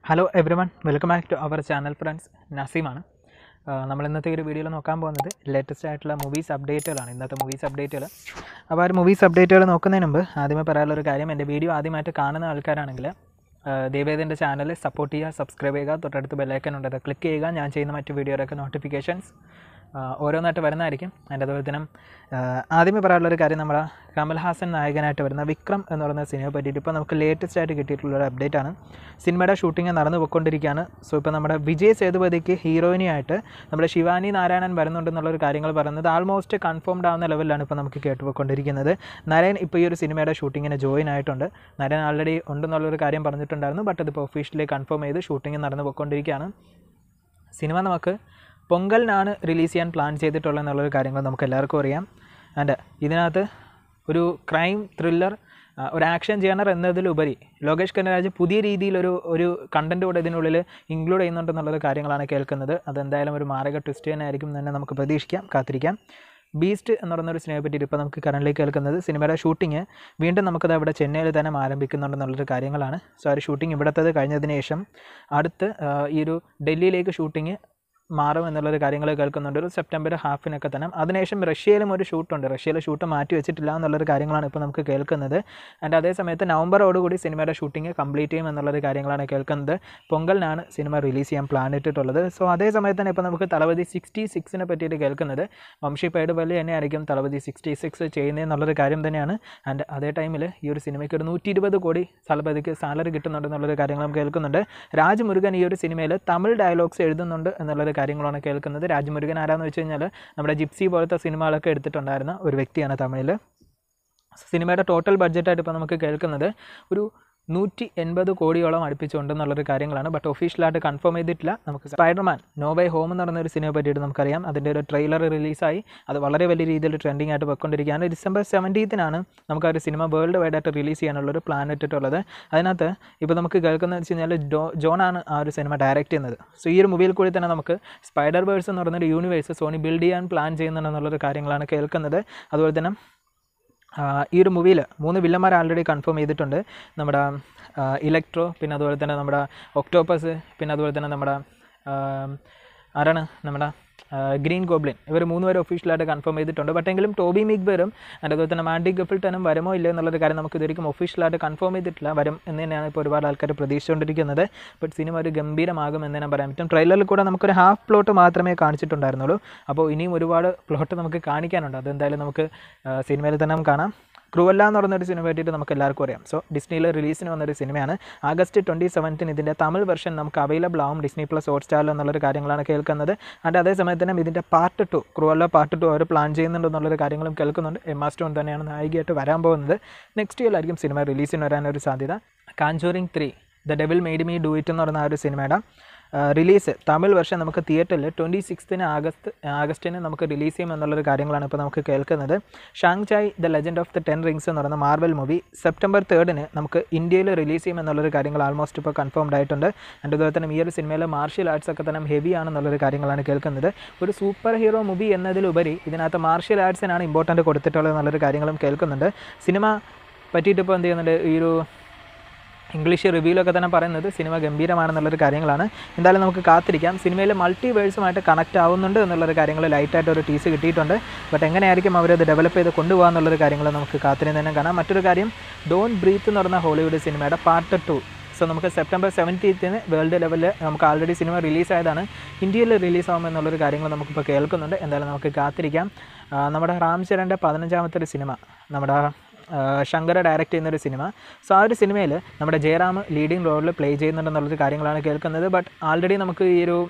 hello everyone welcome back to our channel friends നസീമാണ് നമ്മൾ ഇന്നത്തെ ഒരു വീഡിയോയിൽ നോക്കാൻ പോകുന്നത് ലേറ്റസ്റ്റ് ആയിട്ടുള്ള മൂവീസ് അപ്ഡേറ്റുകളാണ് ഇന്നത്തെ മൂവീസ് അപ്ഡേറ്റുകൾ അപ്പോൾ ആ ഒരു മൂവീസ് അപ്ഡേറ്റുകൾ നോക്കുന്നതിന് മുമ്പ് ആദ്യമേ പറയാനുള്ള ഒരു കാര്യം എൻ്റെ വീഡിയോ ആദ്യമായിട്ട് കാണുന്ന ആൾക്കാരാണെങ്കിൽ ദേവേദൻ്റെ ചാനൽ സപ്പോർട്ട് ചെയ്യുക സബ്സ്ക്രൈബ് ചെയ്യുക തൊട്ടടുത്ത് ബെല്ലൈക്കൻ ഉണ്ട് അത് ക്ലിക്ക് ചെയ്യുക ഞാൻ ചെയ്യുന്ന മറ്റ് വീഡിയോയുടെയൊക്കെ നോട്ടിഫിക്കേഷൻസ് ഓരോന്നായിട്ട് വരുന്നതായിരിക്കും അതിൻ്റെ അതുപോലെ തന്നെ ആ, ആദ്യമേ പറയാനുള്ളൊരു കാര്യം നമ്മുടെ കമൽഹാസൻ നായകനായിട്ട് വരുന്ന വിക്രം എന്ന് പറയുന്ന സിനിമയെ പറ്റിയിട്ട് ഇപ്പോൾ നമുക്ക് ലേറ്റസ്റ്റ് ആയിട്ട് കിട്ടിയിട്ടുള്ള ഒരു അപ്ഡേറ്റ് ആണ് സിനിമയുടെ ഷൂട്ടിംഗ് നടന്നു പോയിക്കൊണ്ടിരിക്കുകയാണ് സോ ഇപ്പോൾ നമ്മുടെ വിജയ് സേതുപതിക്ക് ഹീറോയിനിയായിട്ട് നമ്മുടെ ശിവാനി നാരായണൻ വരുന്നുണ്ടെന്നുള്ളൊരു കാര്യങ്ങൾ പറയുന്നത് ആൾമോസ്റ്റ് കൺഫേംഡ് ആവുന്ന ലെവലിലാണ് ഇപ്പോൾ നമുക്ക് കേട്ടുപോയിക്കൊണ്ടിരിക്കുന്നത് നരയൻ ഇപ്പോൾ ഈ ഒരു സിനിമയുടെ ഷൂട്ടിങ്ങിന് ജോയിൻ ആയിട്ടുണ്ട് നരയൻ ആൾറെഡി ഉണ്ടെന്നുള്ളൊരു കാര്യം പറഞ്ഞിട്ടുണ്ടായിരുന്നു ബട്ട് അതിപ്പോൾ ഒഫീഷ്യലി കൺഫേം ചെയ്ത് ഷൂട്ടിംഗ് നടന്നു പോയിക്കൊണ്ടിരിക്കുകയാണ് സിനിമ നമുക്ക് പൊങ്കലിനാണ് റിലീസ് ചെയ്യാൻ പ്ലാൻ ചെയ്തിട്ടുള്ളത് എന്നുള്ളൊരു കാര്യങ്ങൾ നമുക്ക് എല്ലാവർക്കും അറിയാം ആൻഡ് ഇതിനകത്ത് ഒരു ക്രൈം ത്രില്ലർ ഒരു ആക്ഷൻ ജേണർ എന്നതിലുപരി ലോകേഷ് കനരാജ് പുതിയ രീതിയിലൊരു ഒരു കണ്ടൻറ് കൂടെ ഇതിനുള്ളിൽ ഇൻക്ലൂഡ് ചെയ്യുന്നുണ്ടെന്നുള്ളൊരു കാര്യങ്ങളാണ് കേൾക്കുന്നത് അതെന്തായാലും ഒരു മാരക ട്വിസ്റ്റ് തന്നെ ആയിരിക്കും എന്ന് തന്നെ നമുക്ക് പ്രതീക്ഷിക്കാം കാത്തിരിക്കാം ബീസ്റ്റ് എന്ന് പറയുന്ന ഒരു സിനിമയെ പറ്റിയിട്ട് ഇപ്പോൾ നമുക്ക് കറൻറ്റ്ലി കേൾക്കുന്നത് സിനിമയുടെ ഷൂട്ടിങ് വീണ്ടും നമുക്കത് അവിടെ ചെന്നൈയിൽ തന്നെ ആരംഭിക്കുന്നുണ്ടെന്നുള്ളൊരു കാര്യങ്ങളാണ് സോ ആ ഒരു ഷൂട്ടിംഗ് ഇവിടത്തേത് കഴിഞ്ഞതിന് ശേഷം അടുത്ത് ആ, ഈ ഒരു ഡൽഹിയിലേക്ക് ഷൂട്ടിങ് മാറും എന്നുള്ളൊരു കാര്യങ്ങൾ കേൾക്കുന്നുണ്ട് ഒരു സെപ്റ്റംബർ ഹാഫിനൊക്കെ തന്നെ അതിനുശേഷം റഷ്യയിലും ഒരു ഷൂട്ടുണ്ട് റഷ്യയിലെ ഷൂട്ട് മാറ്റി വെച്ചിട്ടില്ല എന്നുള്ളൊരു കാര്യങ്ങളാണ് ഇപ്പോൾ നമുക്ക് കേൾക്കുന്നത് ആൻഡ് അതേ സമയത്ത് നവംബറോടുകൂടി സിനിമയുടെ ഷൂട്ടിംഗ് കംപ്ലീറ്റ് ചെയ്യും എന്നുള്ളൊരു കാര്യങ്ങളാണ് കേൾക്കുന്നത് പൊങ്കലിനാണ് സിനിമ റിലീസ് ചെയ്യാൻ പ്ലാൻ ഇട്ടിട്ടുള്ളത് സോ അതേ സമയത്ത് തന്നെ ഇപ്പോൾ നമുക്ക് തലവതി സിക്സ്റ്റി സിക്സിനെ പറ്റിയിട്ട് കേൾക്കുന്നത് വംശി പേടുപള്ളി തന്നെയായിരിക്കും തലവതി സിക്സ്റ്റി സിക്സ് ചെയ്യുന്നതെന്നുള്ളൊരു കാര്യം തന്നെയാണ് ആൻഡ് അതേ ടൈമിൽ ഈ ഒരു സിനിമയ്ക്ക് ഒരു നൂറ്റി ഇരുപത് കോടി തലപതിക്ക് സാലറി കിട്ടുന്നുണ്ടെന്നുള്ളൊരു കാര്യങ്ങൾ നമുക്ക് കേൾക്കുന്നുണ്ട് രാജ്മുരുകൻ ഈ ഒരു സിനിമയിൽ തമിഴ് ഡയലോഗ്സ് എഴുതുന്നുണ്ട് എന്നുള്ളൊരു കാര്യങ്ങളാണ് കേൾക്കുന്നത് രാജ്മുരുകൻ ആരാന്ന് വെച്ച് കഴിഞ്ഞാൽ നമ്മുടെ ജിപ്സി പോലത്തെ സിനിമകളൊക്കെ എടുത്തിട്ടുണ്ടായിരുന്ന ഒരു വ്യക്തിയാണ് തമിഴിൽ സിനിമയുടെ ടോട്ടൽ ബഡ്ജറ്റായിട്ട് ഇപ്പോൾ നമുക്ക് കേൾക്കുന്നത് ഒരു നൂറ്റി എൺപത് കോടിയോളം അടുപ്പിച്ചുണ്ടെന്നുള്ളൊരു കാര്യങ്ങളാണ് ബട്ട് ഒഫീഷ്യലായിട്ട് കൺഫേം ചെയ്തിട്ടില്ല നമുക്ക് സ്പൈഡർമാൻ നോ ബൈ ഹോം എന്ന് പറയുന്ന ഒരു സിനിമയെ പറ്റിയിട്ട് നമുക്കറിയാം അതിൻ്റെ ഒരു ട്രെയിലർ റിലീസായി അത് വളരെ വലിയ രീതിയിൽ ട്രെൻഡിങ് ആയിട്ട് പോയിക്കൊണ്ടിരിക്കുകയാണ് ഡിസംബർ സെവൻറ്റീത്തിനാണ് നമുക്ക് ആ ഒരു സിനിമ വേൾഡ് വൈഡ് ആയിട്ട് റിലീസ് ചെയ്യാനുള്ളൊരു പ്ലാൻ ഇട്ടിട്ടുള്ളത് അതിനകത്ത് ഇപ്പോൾ നമുക്ക് കേൾക്കുന്നത് വെച്ച് കഴിഞ്ഞാൽ ജോ ജോണാണ് ആ ഒരു സിനിമ ഡയറക്റ്റ് ചെയ്യുന്നത് സോ ഈ ഒരു മൂവിയിൽ കൂടി തന്നെ നമുക്ക് സ്പൈഡർ വേഴ്സ് എന്ന് പറയുന്ന ഒരു യൂണിവേഴ്സ് സോണി ബിൽഡ് ചെയ്യാൻ പ്ലാൻ ചെയ്യുന്നുണ്ടെന്നുള്ളൊരു കാര്യങ്ങളാണ് കേൾക്കുന്നത് അതുപോലെ തന്നെ ആ, ഈ ഒരു മൂവിയിൽ മൂന്ന് വില്ലന്മാർ ആൾറെഡി കൺഫേം ചെയ്തിട്ടുണ്ട് നമ്മുടെ ആ, ഇലക്ട്രോ പിന്നെ അതുപോലെ തന്നെ നമ്മുടെ ഒക്ടോപ്പസ് പിന്നെ അതുപോലെ തന്നെ നമ്മുടെ ആ, ആരാണ് നമ്മുടെ ആ, ഗ്രീൻ ഗോബ്ലിൻ ഇവർ മൂന്ന് പേര് ഒഫീഷ്യലായിട്ട് കൺഫേം ചെയ്തിട്ടുണ്ട് ബട്ട് എങ്കിലും ടോബി മിഗ്ബറും and അതുപോലെ തന്നെ മാൻഡി ഗഫിൽട്ടനും വരുമോ ഇല്ലയോ എന്നുള്ളൊരു കാര്യം നമുക്ക് ഇതുവരെയും ഒഫീഷ്യലായിട്ട് കൺഫേം ചെയ്തിട്ടില്ല വരും എന്ന് തന്നെയാണ് ഇപ്പോൾ ഒരുപാട് ആൾക്കാർ പ്രതീക്ഷിച്ചുകൊണ്ടിരിക്കുന്നത് ബട്ട് സിനിമ ഒരു ഗംഭീരമാകും എന്ന് തന്നെ പറയാൻ പറ്റും ട്രെയിലറിൽ കൂടെ നമുക്കൊരു ഹാഫ് പ്ലോട്ട് മാത്രമേ കാണിച്ചിട്ടുണ്ടായിരുന്നുള്ളൂ അപ്പോൾ ഇനിയും ഒരുപാട് പ്ലോട്ട് നമുക്ക് കാണിക്കാനുണ്ട് അതെന്തായാലും നമുക്ക് ആ, സിനിമയിൽ തന്നെ നമുക്ക് കാണാം ക്രൂവല്ല എന്ന് പറയുന്ന ഒരു സിനിമ പറ്റിയിട്ട് നമുക്ക് എല്ലാവർക്കും അറിയാം സോ ഡിസ്നിയിൽ റിലീസിന് വന്നൊരു സിനിമയാണ് ആഗസ്റ്റ് ട്വൻറ്റി സെവൻത്തിന് ഇതിൻ്റെ തമിഴ് വെർഷൻ നമുക്ക് അവൈലബിൾ ആവും ഡിസ്നി പ്ലസ് ഹോട്ട് സ്റ്റാറിൽ എന്നുള്ളൊരു കാര്യങ്ങളാണ് കേൾക്കുന്നത് ആൻഡ് അതേ സമയത്ത് തന്നെ ഇതിൻ്റെ പാർട്ട് ടു ക്രൂവല്ല പാർട്ട് ടു അവർ പ്ലാൻ ചെയ്യുന്നുണ്ടെന്നുള്ളൊരു കാര്യങ്ങളും കേൾക്കുന്നുണ്ട് എം സ്റ്റോൺ തന്നെയാണ് നായികയായിട്ട് വരാൻ പോകുന്നത് നെക്സ്റ്റ് ഇയറിലായിരിക്കും സിനിമ റിലീസിന് വരാനൊരു സാധ്യത conjuring three the devil made me do it എന്ന് പറയുന്ന ആ ഒരു സിനിമയുടെ റിലീസ് തമിഴ് വർഷം നമുക്ക് തിയേറ്ററിൽ ട്വൻറ്റി സിക്സ്തിന് ആഗസ്റ്റ് ആഗസ്റ്റിന് നമുക്ക് റിലീസ് ചെയ്യും എന്നുള്ളൊരു കാര്യങ്ങളാണ് ഇപ്പോൾ നമുക്ക് കേൾക്കുന്നത് Shang Chi the legend of the ten rings എന്ന് പറയുന്ന മാർവൽ മൂവി സെപ്റ്റംബർ തേർഡിന് നമുക്ക് ഇന്ത്യയിൽ റിലീസ് ചെയ്യും എന്നുള്ളൊരു കാര്യങ്ങൾ ആൾമോസ്റ്റ് ഇപ്പോൾ കൺഫേംഡ് ആയിട്ടുണ്ട് ആൻഡ് അതുപോലെ തന്നെ ഈ ഒരു സിനിമയിലെ മാർഷ്യൽ ആർട്സ് ഒക്കെ തന്നെ ഹെവി ആണെന്നുള്ളൊരു കാര്യങ്ങളാണ് കേൾക്കുന്നത് ഒരു സൂപ്പർ ഹീറോ മൂവി എന്നതിലുപരി ഇതിനകത്ത് മാർഷ്യൽ ആർട്സിനാണ് ഇമ്പോർട്ടൻറ്റ് കൊടുത്തിട്ടുള്ളത് എന്നുള്ളൊരു കാര്യങ്ങളും കേൾക്കുന്നുണ്ട് സിനിമ പറ്റിയിട്ട് ഇപ്പോൾ എന്ത് ചെയ്യുന്നുണ്ട് ഈ ഒരു ഇംഗ്ലീഷ് റിവ്യൂലൊക്കെ തന്നെ പറയുന്നത് സിനിമ ഗംഭീരമാണെന്നുള്ളൊരു കാര്യങ്ങളാണ് എന്തായാലും നമുക്ക് കാത്തിരിക്കാം സിനിമയിൽ മൾട്ടിവേഴ്സുമായിട്ട് കണക്റ്റ് ആവുന്നുണ്ട് എന്നുള്ളൊരു കാര്യങ്ങൾ ലൈറ്റായിട്ട് ഒരു ടീസ് കിട്ടിയിട്ടുണ്ട് ബട്ട് എങ്ങനെയായിരിക്കും അവരത് ഡെവലപ്പ് ചെയ്ത് കൊണ്ടുപോകാൻ എന്നുള്ളൊരു കാര്യങ്ങൾ നമുക്ക് കാത്തിരുന്ന് തന്നെ കാണാം മറ്റൊരു കാര്യം ഡോൺ ബ്രീത്ത് എന്ന് പറയുന്ന ഹോളിവുഡ് സിനിമയുടെ പാർട്ട് ടു സോ നമുക്ക് സെപ്റ്റംബർ സെവൻറ്റീത്തിന് വേൾഡ് ലെവലിൽ നമുക്ക് ആൾറെഡി സിനിമ റിലീസ് ആയതാണ് ഇന്ത്യയിൽ റിലീസ് ആകുമെന്നുള്ളൊരു കാര്യങ്ങൾ നമുക്കിപ്പോൾ കേൾക്കുന്നുണ്ട് എന്തായാലും നമുക്ക് കാത്തിരിക്കാം ആ, നമ്മുടെ റാം ചരൻ്റെ പതിനഞ്ചാമത്തെ ഒരു സിനിമ നമ്മുടെ ആ, ശങ്കർ ഡയറക്റ്റ് ചെയ്യുന്നൊരു സിനിമ സോ ആ ഒരു സിനിമയിൽ നമ്മുടെ ജയറാം ലീഡിങ് റോളിൽ പ്ലേ ചെയ്യുന്നുണ്ടെന്നുള്ളൊരു കാര്യങ്ങളാണ് കേൾക്കുന്നത് ബട്ട് ആൾറെഡി നമുക്ക് ഈ ഒരു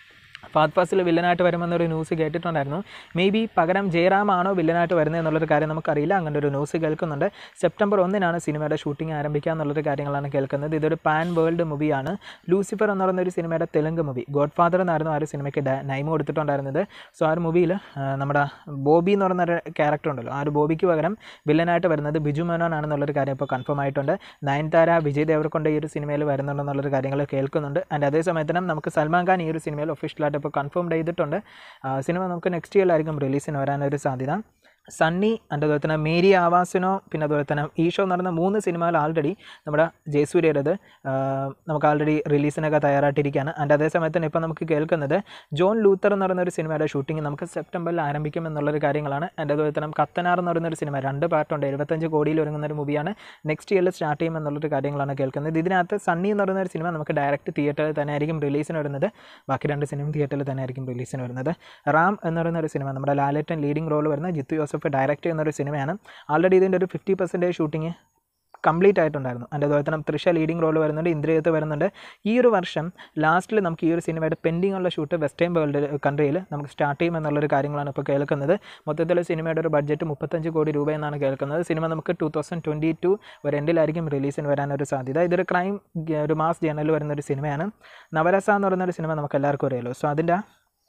ഫാത് ഫാസിൽ വില്ലനായിട്ട് വരുമെന്നൊരു ന്യൂസ് കേട്ടിട്ടുണ്ടായിരുന്നു മേ ബി പകരം ജയറാം ആണോ വില്ലനായിട്ട് വരുന്നത് എന്നുള്ളൊരു കാര്യം നമുക്കറിയില്ല അങ്ങനെ ഒരു ന്യൂസ് കേൾക്കുന്നുണ്ട് സെപ്റ്റംബർ ഒന്നിനാണ് സിനിമയുടെ ഷൂട്ടിംഗ് ആരംഭിക്കുക എന്നുള്ളൊരു കാര്യങ്ങളാണ് കേൾക്കുന്നത് ഇതൊരു പാൻ വേൾഡ് മൂവിയാണ് ലൂസിഫർ എന്ന് പറയുന്ന ഒരു സിനിമയുടെ തെലുങ്ക് മൂവി ഗോഡ് ഫാദർ എന്നായിരുന്നു ആ ഒരു സിനിമയ്ക്ക് നൈമ് കൊടുത്തിട്ടുണ്ടായിരുന്നത് സോ ആ ഒരു മൂവിയിൽ നമ്മുടെ ബോബി എന്ന് പറയുന്ന ഒരു ക്യാരക്ടർ ഉണ്ടല്ലോ ആ ഒരു ബോബിക്ക് പകരം വില്ലനായിട്ട് വരുന്നത് ബിജു മേനോൻ ആണെന്നുള്ളൊരു കാര്യം ഇപ്പോൾ കൺഫേം ആയിട്ടുണ്ട് നയൻതാര വിജയ് ദേവർകൊണ്ട് ഈ ഒരു സിനിമയിൽ വരുന്നുണ്ടെന്നുള്ളൊരു കാര്യങ്ങൾ കേൾക്കുന്നുണ്ട് ആൻഡ് അതേ സമയത്ത് നമുക്ക് സൽമാൻ ഖാൻ ഈ ഒരു സിനിമയിൽ ഒഫീഷ്യലായിട്ട് ഇപ്പോൾ കൺഫേം ചെയ്തിട്ടുണ്ട് ആ, സിനിമ നമുക്ക് നെക്സ്റ്റ് ഇയറിലായിരിക്കും റിലീസിന് വരാനൊരു സാധ്യത സണ്ണി and അതുപോലെ തന്നെ മേരി ആവാസിനോ പിന്നെ അതുപോലെ തന്നെ ഈഷോ എന്ന് പറയുന്ന മൂന്ന് സിനിമകൾ ആൾറെഡി നമ്മുടെ ജയസൂര്യയുടേത് ആ, നമുക്ക് ആൾറെഡി റിലീസിനൊക്കെ തയ്യാറായിട്ടിരിക്കുകയാണ് ആൻഡ് അതേ സമയത്ത് തന്നെ ഇപ്പോൾ നമുക്ക് കേൾക്കുന്നത് ജോൺ ലൂത്തർ എന്ന് പറയുന്ന ഒരു സിനിമയുടെ ഷൂട്ടിംഗ് നമുക്ക് സെപ്റ്റംബറിൽ ആരംഭിക്കും എന്നുള്ളൊരു കാര്യങ്ങളാണ് ആൻഡ് അതുപോലെ തന്നെ കത്തനാർ എന്ന് പറയുന്ന ഒരു സിനിമ രണ്ട് പാർട്ടുണ്ട് എഴുപത്തഞ്ച് കോടിയിൽ ഒരുങ്ങുന്ന ഒരു മൂവിയാണ് നെക്സ്റ്റ് ഇയറിൽ സ്റ്റാർട്ട് ചെയ്യും എന്നുള്ളൊരു കാര്യങ്ങളാണ് കേൾക്കുന്നത് ഇതിനകത്ത് സണ്ണി എന്ന് പറയുന്ന ഒരു സിനിമ നമുക്ക് ഡയറക്റ്റ് തിയേറ്ററിൽ തന്നെ ആയിരിക്കും റിലീസിന് വരുന്നത് ബാക്കി രണ്ട് സിനിമ തിയേറ്ററിൽ തന്നെ ആയിരിക്കും റിലീസിന് വരുന്നത് റാം എന്ന് പറയുന്ന ഒരു സിനിമ നമ്മുടെ ലാലേട്ടൻ ലീഡിംഗ് റോൾ വരുന്ന ജിത്തു ജോസഫ് ഡയറക്റ്റ് ചെയ്യുന്ന ഒരു സിനിമയാണ് ആൾറെഡി ഇതിൻ്റെ ഒരു ഫിഫ്റ്റി പെർസെൻറ്റേജ് ഷൂട്ടിംഗ് കംപ്ലീറ്റ് ആയിട്ടുണ്ടായിരുന്നു അതിൻ്റെ അതുപോലെ തന്നെ തൃശ ലീഡിംഗ് റോൾ വരുന്നുണ്ട് ഇന്ദ്രിയത്ത് വരുന്നുണ്ട് ഈ ഒരു വർഷം ലാസ്റ്റിൽ നമുക്ക് ഈ ഒരു സിനിമയുടെ പെൻഡിങ് ഉള്ള ഷൂട്ട് വെസ്റ്റേൺ വേൾഡ് കൺട്രിയിൽ നമുക്ക് സ്റ്റാർട്ട് ചെയ്യും എന്നുള്ളൊരു കാര്യങ്ങളാണ് ഇപ്പോൾ കേൾക്കുന്നത് മൊത്തത്തിൽ സിനിമയുടെ ഒരു ബഡ്ജറ്റ് മുപ്പത്തഞ്ച് കോടി രൂപ എന്നാണ് കേൾക്കുന്നത് സിനിമ നമുക്ക് ടു തൗസൻഡ് ട്വൻറ്റി ടു ഒരു എൻഡിലായിരിക്കും റിലീസിന് വരാനൊരു സാധ്യത ഇതൊരു ക്രൈം ഒരു മാസ് ജേണലിൽ വരുന്ന ഒരു സിനിമയാണ് നവരസ എന്ന് പറയുന്ന ഒരു സിനിമ നമുക്ക് എല്ലാവർക്കും അറിയാലോ സോ അതിൻ്റെ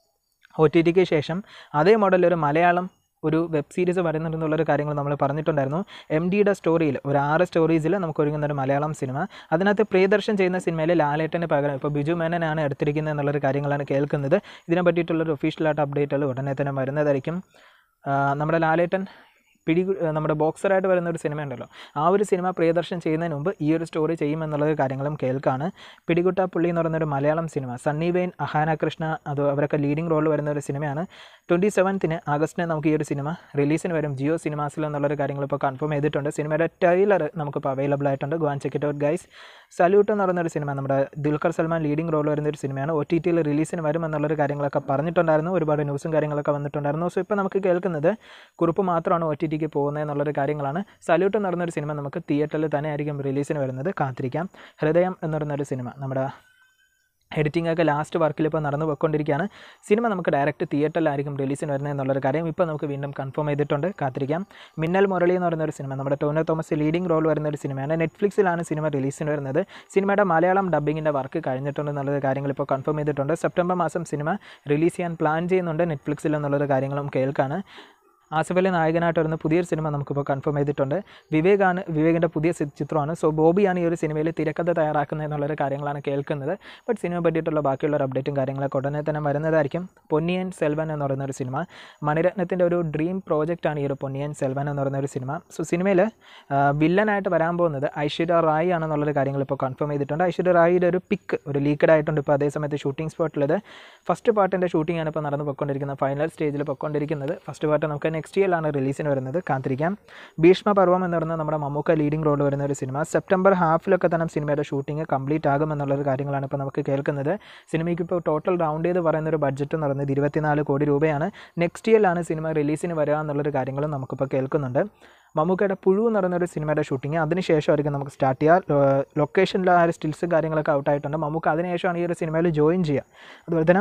ഒ ടി ടിക്ക് ശേഷം അതേ മോഡൽ ഒരു മലയാളം ഒരു വെബ് സീരീസ് വരുന്നുണ്ടെന്നുള്ളൊരു കാര്യങ്ങൾ നമ്മൾ പറഞ്ഞിട്ടുണ്ടായിരുന്നു എം ഡിയുടെ സ്റ്റോറിയിൽ ഒരു ആറ് സ്റ്റോറീസിൽ നമുക്ക് ഒരുങ്ങുന്ന ഒരു മലയാളം സിനിമ അതിനകത്ത് പ്രിയദർശൻ ചെയ്യുന്ന സിനിമയിൽ ലാലേട്ടന് പകരം ഇപ്പോൾ ബിജു മേനനാണ് എടുത്തിരിക്കുന്നത് എന്നുള്ളൊരു കാര്യങ്ങളാണ് കേൾക്കുന്നത് ഇതിനെ പറ്റിയിട്ടുള്ളൊരു ഒഫീഷ്യലായിട്ട് അപ്ഡേറ്റുകൾ ഉടനെ തന്നെ വരുന്നതായിരിക്കും ആ, നമ്മുടെ ലാലേട്ടൻ പിടി നമ്മുടെ ബോക്സറായിട്ട് വരുന്ന ഒരു സിനിമ ഉണ്ടല്ലോ ആ ഒരു സിനിമ പ്രിയദർശൻ ചെയ്യുന്നതിന് മുമ്പ് ഈ ഒരു സ്റ്റോറി ചെയ്യുമെന്നുള്ള കാര്യങ്ങളും കേൾക്കാണ് പിടികുട്ട പുള്ളി എന്ന് പറയുന്ന ഒരു മലയാളം സിനിമ സണ്ണി വെയിൻ അഹാന കൃഷ്ണ അത് അവരൊക്കെ ലീഡിംഗ് റോൾ വരുന്ന ഒരു സിനിമയാണ് ട്വൻറ്റി സെവൻത്തിന് ആഗസ്റ്റിന് നമുക്ക് ഈ ഒരു സിനിമ റിലീസിന് വരും ജിയോ സിനിമാസിൽ എന്നുള്ളൊരു കാര്യങ്ങൾ ഇപ്പോൾ കൺഫേം ചെയ്തിട്ടുണ്ട് സിനിമയുടെ ട്രെയിലർ നമുക്കിപ്പോൾ അവൈലബിൾ ആയിട്ടുണ്ട് go and check it out guys salute എന്ന് പറയുന്ന ഒരു സിനിമ നമ്മുടെ ദുൽഖർ സൽമാൻ ലീഡിംഗ് റോൾ വരുന്ന ഒരു സിനിമയാണ് ഒ ടി ടിയിൽ റിലീസിന് വരും എന്നുള്ളൊരു കാര്യങ്ങളൊക്കെ പറഞ്ഞിട്ടുണ്ടായിരുന്നു ഒരുപാട് ന്യൂസും കാര്യങ്ങളൊക്കെ വന്നിട്ടുണ്ടായിരുന്നു സോ ഇപ്പോൾ നമുക്ക് കേൾക്കുന്നത് കുറിപ്പ് മാത്രമാണ് ഒ ടി ടിക്ക് പോകുന്നത് എന്നുള്ളൊരു കാര്യങ്ങളാണ് സല്യൂട്ട് എന്ന് പറയുന്ന ഒരു സിനിമ നമുക്ക് തിയേറ്ററിൽ തന്നെ ആയിരിക്കും റിലീസിന് വരുന്നത് കാത്തിരിക്കാം ഹൃദയം എന്ന് പറയുന്ന ഒരു സിനിമ നമ്മുടെ എഡിറ്റിംഗ് ഒക്കെ ലാസ്റ്റ് വർക്കിൽ ഇപ്പോൾ നടന്നു പോയിക്കൊണ്ടിരിക്കുകയാണ് സിനിമ നമുക്ക് ഡയറക്റ്റ് തിയേറ്ററിലായിരിക്കും റിലീസിന് വരുന്നത് എന്നുള്ളൊരു കാര്യം ഇപ്പോൾ നമുക്ക് വീണ്ടും കൺഫേം ചെയ്തിട്ടുണ്ട് കാത്തിരിക്കാം മിന്നൽ മുരളി എന്ന് പറയുന്ന ഒരു സിനിമ നമ്മുടെ ടോനോ തോമസ് ലീഡിംഗ് റോൾ വരുന്ന ഒരു സിനിമയാണ് നെറ്റ്ഫ്ലിക്സിലാണ് സിനിമ റിലീസിന് വരുന്നത് സിനിമയുടെ മലയാളം ഡബ്ബിങ്ങിൻ്റെ വർക്ക് കഴിഞ്ഞിട്ടുണ്ട് എന്നുള്ളത് കാര്യങ്ങൾ ഇപ്പോൾ കൺഫേം ചെയ്തിട്ടുണ്ട് സെപ്റ്റംബർ മാസം സിനിമ റിലീസ് ചെയ്യാൻ പ്ലാൻ ചെയ്യുന്നുണ്ട് നെറ്റ്ഫ്ലിക്സിൽ എന്നുള്ളൊരു കാര്യങ്ങളും കേൾക്കാണ് ആസിഫ് അലി നായകനായിട്ട് വരുന്ന പുതിയൊരു സിനിമ നമുക്കിപ്പോൾ കൺഫേം ചെയ്തിട്ടുണ്ട് വിവേകാണ് വിവേകിൻ്റെ പുതിയ സി- ചിത്രമാണ് സോ ബോബിയാണ് ഈ ഒരു സിനിമയിൽ തിരക്കഥ തയ്യാറാക്കുന്നത് എന്നുള്ളൊരു കാര്യങ്ങളാണ് കേൾക്കുന്നത് ബട്ട് സിനിമ പറ്റിയിട്ടുള്ള ബാക്കിയുള്ള ഒരു അപ്ഡേറ്റും കാര്യങ്ങളൊക്കെ ഉടനെ തന്നെ വരുന്നതായിരിക്കും പൊന്നിയൻ സെൽവൻ എന്ന് പറയുന്ന ഒരു സിനിമ മണിരത്നത്തിൻ്റെ ഒരു ഡ്രീം പ്രോജക്റ്റാണ് ഈ ഒരു പൊന്നിയൻ സെൽവൻ എന്ന് പറയുന്ന ഒരു സിനിമ സോ സിനിമയിൽ വില്ലനായിട്ട് വരാൻ പോകുന്നത് ഐശ്വര്യ റായി ആണെന്നുള്ളൊരു കാര്യങ്ങൾ ഇപ്പോൾ കൺഫേം ചെയ്തിട്ടുണ്ട് ഐശ്വര്യ റായിയുടെ ഒരു പിക്ക് ഒരു ലീക്കഡ് ആയിട്ടുണ്ട് ഇപ്പോൾ അതേ സമയത്ത് ഷൂട്ടിംഗ് സ്പോട്ടിലത് ഫസ്റ്റ് പാർട്ടിൻ്റെ ഷൂട്ടിംഗ് ആണ് ഇപ്പോൾ നടന്ന് പൊയ്ക്കൊണ്ടിരിക്കുന്നത് ഫൈനൽ സ്റ്റേജിൽ പൊയ്ക്കൊണ്ടിരിക്കുന്നത് ഫസ്റ്റ് പാർട്ട് നമുക്ക് നെക്സ്റ്റ് ഇയറിലാണ് റിലീസിന് വരുന്നത് കാത്തിരിക്കാം ഭീഷ്മ പർവം എന്ന് പറയുന്ന നമ്മുടെ മമ്മൂക്ക ലീഡിംഗ് റോൾ വരുന്ന ഒരു സിനിമ സെപ്റ്റംബർ ഹാഫിലൊക്കെ തന്നെ സിനിമയുടെ ഷൂട്ടിംഗ് കംപ്ലീറ്റ് ആകും എന്നുള്ളൊരു കാര്യങ്ങളാണ് ഇപ്പോൾ നമുക്ക് കേൾക്കുന്നത് സിനിമയ്ക്ക് ഇപ്പോൾ ടോട്ടൽ റൗണ്ട് ചെയ്ത് പറയുന്ന ഒരു ബഡ്ജറ്റ് എന്ന് പറയുന്നത് ഇരുപത്തിനാല് കോടി രൂപയാണ് നെക്സ്റ്റ് ഇയറിലാണ് സിനിമ റിലീസിന് വരിക എന്നുള്ളൊരു കാര്യങ്ങളും നമുക്കിപ്പോൾ കേൾക്കുന്നുണ്ട് മമ്മൂക്കയുടെ പുഴു എന്ന് പറയുന്ന ഒരു സിനിമയുടെ ഷൂട്ടിംഗ് അതിനുശേഷമായിരിക്കും നമുക്ക് സ്റ്റാർട്ട് ചെയ്യുക ലൊക്കേഷനിൽ ആ ഒരു സ്റ്റിൽസും കാര്യങ്ങളൊക്കെ ഔട്ടായിട്ടുണ്ട് മമ്മൂക്ക അതിനുശേഷമാണ് ഈ ഒരു സിനിമയിൽ ജോയിൻ ചെയ്യുക അതുപോലെ തന്നെ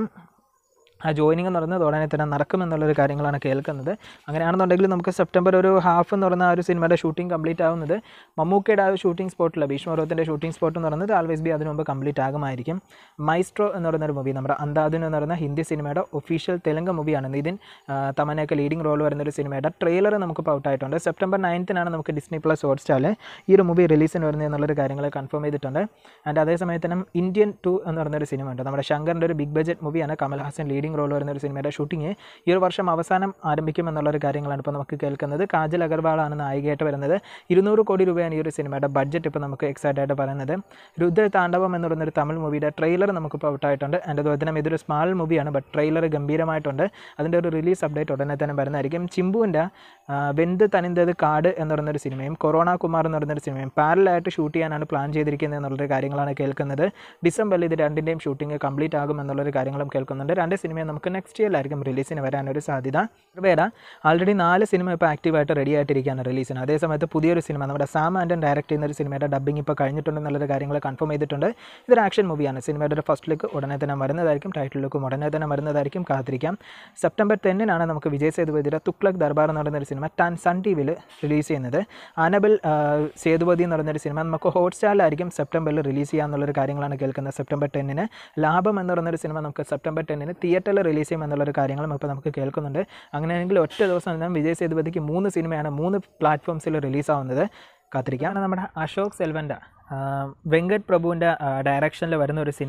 ആ ജോയിനിങ് എന്ന് പറയുന്നത് ഉടനെ തന്നെ നടക്കുമെന്നുള്ളൊരു കാര്യങ്ങളാണ് കേൾക്കുന്നത് അങ്ങനെയാണെന്നുണ്ടെങ്കിൽ നമുക്ക് സെപ്റ്റംബർ ഒരു ഹാഫ് എന്ന് പറയുന്ന ആ ഒരു സിനിമയുടെ ഷൂട്ടിംഗ് കംപ്ലീറ്റ് ആവുന്നത് മമ്മൂക്കയുടെ ആ ഒരു ഷൂട്ടിംഗ് സ്പോട്ടില്ല ഭീഷ്മപർവത്തിൻ്റെ ഷൂട്ടിംഗ് സ്പോട്ട് എന്ന് പറയുന്നത് ആൽവേസ് ബി അതിനു മുമ്പ് കംപ്ലീറ്റ് ആകുമായിരിക്കും മൈസ്ട്രോ എന്ന് പറയുന്ന ഒരു മൂവി നമ്മുടെ അന്താദിൻ എന്ന് പറയുന്ന ഹിന്ദി സിനിമയുടെ ഒഫീഷ്യൽ തെലുങ്ക് മൂവിയാണ് നിതിൻ ആ, തമനയൊക്കെ ലീഡിംഗ് റോൾ വരുന്ന ഒരു സിനിമയുടെ ട്രെയിലർ നമുക്കിപ്പോൾ ഔട്ടായിട്ടുണ്ട് സെപ്റ്റംബർ നയൻത്തിനാണ് നമുക്ക് ഡിസ്നി പ്ലസ് ഹോട്ട്സ്റ്റാറിൽ ഈ ഒരു മൂവി റിലീസിന് വരുന്നത് എന്നുള്ളൊരു കാര്യങ്ങൾ കൺഫേം ചെയ്തിട്ടുണ്ട് ആൻഡ് അതേ സമയത്തിനും ഇന്ത്യൻ ടു എന്ന് പറയുന്നൊരു സിനിമ ഉണ്ട് നമ്മുടെ ശങ്കറിൻ്റെ ഒരു ബിഗ് ബഡ്ജറ്റ് മൂവിയാണ് കമൽഹാസൻ ലീഡിംഗ് റോൾ വരുന്ന ഒരു സിനിമയുടെ ഷൂട്ടിംഗ് ഈ ഒരു വർഷം അവസാനം ആരംഭിക്കും എന്നുള്ളൊരു കാര്യങ്ങളാണ് ഇപ്പോൾ നമുക്ക് കേൾക്കുന്നത് കാജൽ അഗർവാളാണ് നായികയായിട്ട് വരുന്നത് ഇരുന്നൂറ് കോടി രൂപയാണ് ഈ ഒരു സിനിമയുടെ ബഡ്ജറ്റ് ഇപ്പോൾ നമുക്ക് എക്സൈറ്റ് ആയിട്ട് പറയുന്നത് രുദ്ര താണ്ഡവം എന്ന് പറയുന്നൊരു തമിഴ് മൂവിയുടെ ട്രെയിലർ നമുക്കിപ്പോൾ ഔട്ടായിട്ടുണ്ട് ആൻഡ് അതുപോലെ തന്നെ ഇതൊരു സ്മാൾ മൂവിയാണ് ബട്ട് ട്രെയിലർ ഗംഭീരമായിട്ടുണ്ട് അതിൻ്റെ ഒരു റിലീസ് അപ്ഡേറ്റ് ഉടനെ തന്നെ വരുന്നതായിരിക്കും ചിമ്പുവിൻ്റെ വെന്ത് തനിന്തത് കാട് എന്ന് പറയുന്നൊരു സിനിമയും കൊറോണ കുമാർ എന്ന് പറയുന്നൊരു സിനിമയും പാരലായിട്ട് ഷൂട്ട് ചെയ്യാനാണ് പ്ലാൻ ചെയ്തിരിക്കുന്നത് എന്നുള്ളൊരു കാര്യങ്ങളാണ് കേൾക്കുന്നത് ഡിസംബറിൽ ഇത് രണ്ടിൻ്റെയും ഷൂട്ടിംഗ് കംപ്ലീറ്റ് ആകും എന്നുള്ളൊരു കാര്യങ്ങളും കേൾക്കുന്നുണ്ട് രണ്ട് സിനിമയും നമുക്ക് നെക്സ്റ്റ് ഇയറിലായിരിക്കും റിലീസിന് വരാനൊരു സാധ്യത വേറെ ആൾറെഡി നാല് സിനിമ ഇപ്പോൾ ആക്റ്റീവായിട്ട് റെഡി ആയിട്ടിരിക്കുകയാണ് റിലീസിന് അതേ സമയത്ത് പുതിയൊരു സിനിമ നമ്മുടെ സാം ആൻഡൻ ഡയറക്റ്റ് ചെയ്യുന്ന ഒരു സിനിമയുടെ ഡബ്ബിംഗ് ഇപ്പോൾ കഴിഞ്ഞിട്ടുണ്ട് എന്നുള്ളൊരു കാര്യങ്ങൾ കൺഫേം ചെയ്തിട്ടുണ്ട് ഇതൊരു ആക്ഷൻ മൂവിയാണ് സിനിമയുടെ ഒരു ഫസ്റ്റ് ലുക്ക് ഉടനെ തന്നെ വരുന്നതായിരിക്കും ടൈറ്റിൽ ലുക്കും ഉടനെ തന്നെ വരുന്നതായിരിക്കും കാത്തിരിക്കാം സെപ്റ്റംബർ ടെന്നിനാണ് നമുക്ക് വിജയ് സേതുപതിയുടെ തുക്ലക് ദർബാർ എന്ന് പറയുന്ന ഒരു സിനിമ ടാൻ സൺ ടി വിയിൽ റിലീസ് ചെയ്യുന്നത് അനബൽ ആ, സേതുപതി എന്ന് പറയുന്നൊരു സിനിമ നമുക്ക് ഹോട്ട്സ്റ്റാറിലായിരിക്കും സെപ്റ്റംബറിൽ റിലീസ് ചെയ്യാന്നുള്ളൊരു കാര്യങ്ങളാണ് കേൾക്കുന്നത് സെപ്റ്റംബർ ടെന്നിന് ലാഭം എന്ന് പറയുന്നൊരു സിനിമ നമുക്ക് സെപ്റ്റംബർ ടെന്നിന് തിയേറ്ററിൽ റിലീസ് ചെയ്യും എന്നുള്ളൊരു കാര്യങ്ങളും ഇപ്പോൾ നമുക്ക് കേൾക്കുന്നുണ്ട് അങ്ങനെയാണെങ്കിൽ ഒറ്റ ദിവസം തന്നെ വിജയ് സേതുപതിക്ക് മൂന്ന് സിനിമയാണ് മൂന്ന് പ്ലാറ്റ്ഫോംസിൽ റിലീസാവുന്നത് കാത്തിരിക്കാം നമ്മുടെ അശോക് സെൽവൻ്റെ വെങ്കട് പ്രഭുവിൻ്റെ ഡയറക്ഷനിൽ വരുന്ന ഒരു സിനിമ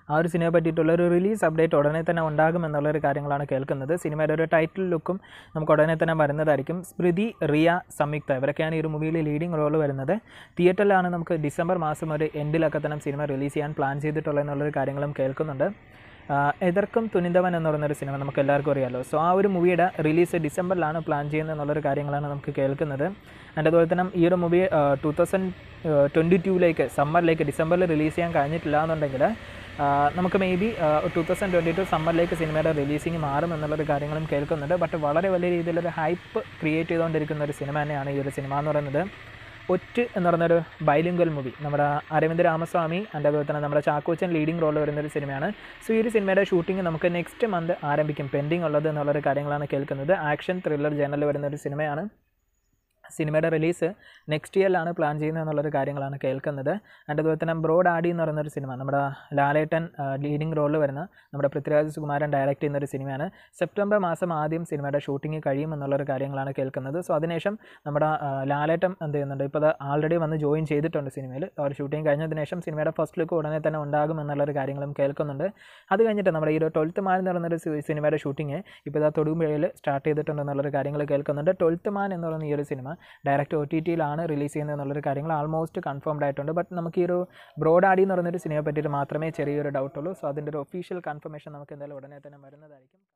ആ ഒരു സിനിമയെ പറ്റിയിട്ടുള്ള ഒരു റിലീസ് അപ്ഡേറ്റ് ഉടനെ തന്നെ ഉണ്ടാകും എന്നുള്ളൊരു കാര്യങ്ങളാണ് കേൾക്കുന്നത് സിനിമയുടെ ഒരു ടൈറ്റിൽ ലുക്കും നമുക്ക് ഉടനെ തന്നെ വരുന്നതായിരിക്കും സ്മൃതി റിയ സംയുക്ത ഇവരൊക്കെയാണ് ഈ ഒരു മൂവിയിൽ ലീഡിങ് റോൾ വരുന്നത് തിയേറ്ററിലാണ് നമുക്ക് ഡിസംബർ മാസം ഒരു എൻഡിലൊക്കെ തന്നെ സിനിമ റിലീസ് ചെയ്യാൻ പ്ലാൻ ചെയ്തിട്ടുള്ളത് എന്നുള്ളൊരു കാര്യങ്ങളും കേൾക്കുന്നുണ്ട് ആഹ് എതിർക്കും തുനിന്തവൻ എന്ന് പറയുന്നൊരു സിനിമ നമുക്ക് എല്ലാവർക്കും അറിയാമല്ലോ സോ ആ ഒരു മൂവിയുടെ റിലീസ് ഡിസംബറിലാണ് പ്ലാൻ ചെയ്യുന്നത് എന്നുള്ളൊരു കാര്യങ്ങളാണ് നമുക്ക് കേൾക്കുന്നത് ആൻഡ് അതുപോലെ തന്നെ ഈ ഒരു മൂവി ടു തൗസൻഡ് ട്വൻറ്റി ടൂവിലേക്ക് സമ്മറിലേക്ക് ഡിസംബറിൽ റിലീസ് ചെയ്യാൻ കഴിഞ്ഞിട്ടില്ല എന്നുണ്ടെങ്കിൽ ആഹ് നമുക്ക് maybe two thousand twenty two സമ്മറിലേക്ക് സിനിമയുടെ റിലീസിങ് മാറും എന്നുള്ളൊരു കാര്യങ്ങളും കേൾക്കുന്നുണ്ട് ബട്ട് വളരെ വലിയ രീതിയിലൊരു ഹൈപ്പ് ക്രിയേറ്റ് ചെയ്തുകൊണ്ടിരിക്കുന്ന ഒരു സിനിമ തന്നെയാണ് ഈ ഒരു സിനിമ എന്ന് പറയുന്നത് ഒറ്റ് എന്ന് പറയുന്നൊരു ബൈലിംഗൽ മൂവി നമ്മുടെ അരവിന്ദ് രാമസ്വാമി അതിൻ്റെ അതുപോലെ തന്നെ നമ്മുടെ ചാക്കോച്ചൻ ലീഡിംഗ് റോൾ വരുന്നൊരു സിനിമയാണ് സോ ഈ ഒരു സിനിമയുടെ ഷൂട്ടിംഗ് നമുക്ക് നെക്സ്റ്റ് മന്ത് ആരംഭിക്കും പെൻഡിങ് ഉള്ളത് എന്നുള്ളൊരു കാര്യങ്ങളാണ് കേൾക്കുന്നത് ആക്ഷൻ ത്രില്ലർ ജേണൽ വരുന്നൊരു സിനിമയാണ് സിനിമയുടെ റിലീസ് നെക്സ്റ്റ് ഇയറിലാണ് പ്ലാൻ ചെയ്യുന്നത് എന്നുള്ളൊരു കാര്യങ്ങളാണ് കേൾക്കുന്നത് അതിൻ്റെ അതുപോലെ തന്നെ ബ്രോഡ് ആഡി എന്ന് പറയുന്നൊരു സിനിമ നമ്മുടെ ലാലേട്ടൻ ലീഡിംഗ് റോളിൽ വരുന്ന നമ്മുടെ പൃഥ്വിരാജ് സുകുമാരൻ ഡയറക്റ്റ് ചെയ്യുന്നൊരു സിനിമയാണ് സെപ്റ്റംബർ മാസം ആദ്യം സിനിമയുടെ ഷൂട്ടിംഗ് കഴിയും എന്നുള്ളൊരു കാര്യങ്ങളാണ് കേൾക്കുന്നത് സോ അതിനുശേഷം നമ്മുടെ ആ, ലാലേട്ടൻ എന്ത് ചെയ്യുന്നുണ്ട് ഇപ്പോൾ അത് ആൾറെഡി വന്ന് ജോയിൻ ചെയ്തിട്ടുണ്ട് സിനിമയിൽ ആ ഒരു ഷൂട്ടിംഗ് കഴിഞ്ഞതിന് ശേഷം സിനിമയുടെ ഫസ്റ്റ് ലുക്ക് ഉടനെ തന്നെ ഉണ്ടാകും എന്നുള്ളൊരു കാര്യങ്ങളും കേൾക്കുന്നുണ്ട് അത് കഴിഞ്ഞിട്ട് നമ്മുടെ ഈ ഒരു ട്വൽത്ത് മാൻ എന്ന് പറയുന്നൊരു സി- സിനിമയുടെ ഷൂട്ടിംഗ് ഇപ്പോൾ ഇതാ തൊടുപുഴയിൽ സ്റ്റാർട്ട് ചെയ്തിട്ടുണ്ട് എന്നുള്ളൊരു കാര്യങ്ങൾ കേൾക്കുന്നുണ്ട് ട്വൽത്ത് മാൻ എന്ന് പറയുന്ന ഈ ഒരു സിനിമ ഡയറക്റ്റ് ഒ ടി ടിയിലാണ് റിലീസ് ചെയ്യുന്നത് എന്നുള്ളൊരു കാര്യങ്ങൾ ആൾമോസ്റ്റ് കൺഫേംഡ് ആയിട്ടുണ്ട് ബട്ട് നമുക്ക് ഈ ഒരു ബ്രോഡ് ആഡി എന്ന് പറയുന്നൊരു സിനിമയെ പറ്റിയിട്ട് മാത്രമേ ചെറിയൊരു ഡൗട്ടുള്ളൂ സോ അതിൻ്റെ ഒരു ഒഫീഷ്യൽ കൺഫർമേഷൻ നമുക്ക് എന്തായാലും ഉടനെ തന്നെ വരുന്നതായിരിക്കും